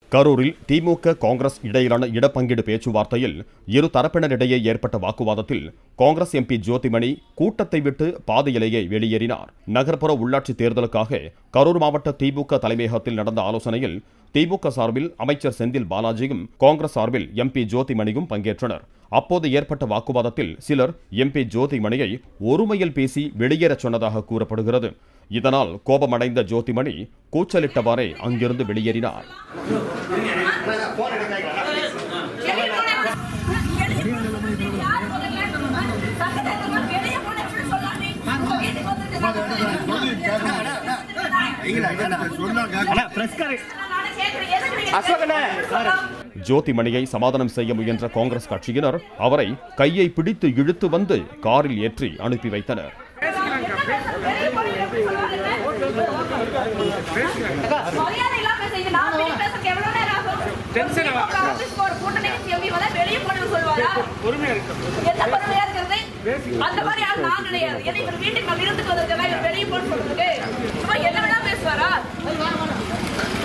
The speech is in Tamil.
கரூரில் திமுக காங்கிரஸ் இடையிலான இடப்பங்கீடு பேச்சுவார்த்தையில் இரு தரப்பினரிடையே ஏற்பட்ட வாக்குவாதத்தில் காங்கிரஸ் எம்பி ஜோதிமணி கூட்டத்தை விட்டு பாதையிலேயே வெளியேறினார் நகர்ப்புற உள்ளாட்சி தேர்தலுக்காக கரூர் மாவட்ட திமுக தலைமையகத்தில் நடந்த ஆலோசனையில் திமுக சார்பில் அமைச்சர் செந்தில் பாலாஜியும் காங்கிரஸ் சார்பில் எம்பி ஜோதிமணியும் பங்கேற்றனர் அப்போது ஏற்பட்ட வாக்குவாதத்தில் சிலர் எம்பி ஜோதிமணியை ஒருமையில் பேசி வெளியேறச் சொன்னதாக கூறப்படுகிறது இதனால் கோபமடைந்த ஜோதிமணி கூச்சலிட்டவாறே அங்கிருந்து வெளியேறினார் ஜோதிமணியை சமாதானம் செய்ய முயன்ற காங்கிரஸ் கட்சியினர் அவரை கையை பிடித்து இழுத்து வந்து காரில் ஏற்றி அனுப்பி வைத்தனர் மரியாதை இல்லாம பேசுறீங்க. நான் போய் பேசுறதுக்கு எவ்வளவு நேரம் ஆகும்? திமுக ஆபீஸ்க்கு ஒரு கூட்டணி கட்சி எப்படி வந்தா வெளியே போன்னு சொல்லுவாரா? என்ன பொறுமையா இருக்கிறது? அந்த மாதிரி ஆள் நான் கிடையாது. ஏன்னா இவர் வீட்டுக்கு நான் விருந்துக்கு வந்திருக்கேன். இவர் வெளியே போன்னு சொல்றதுக்கு. சும்மா என்ன வேணா பேசுவாரா?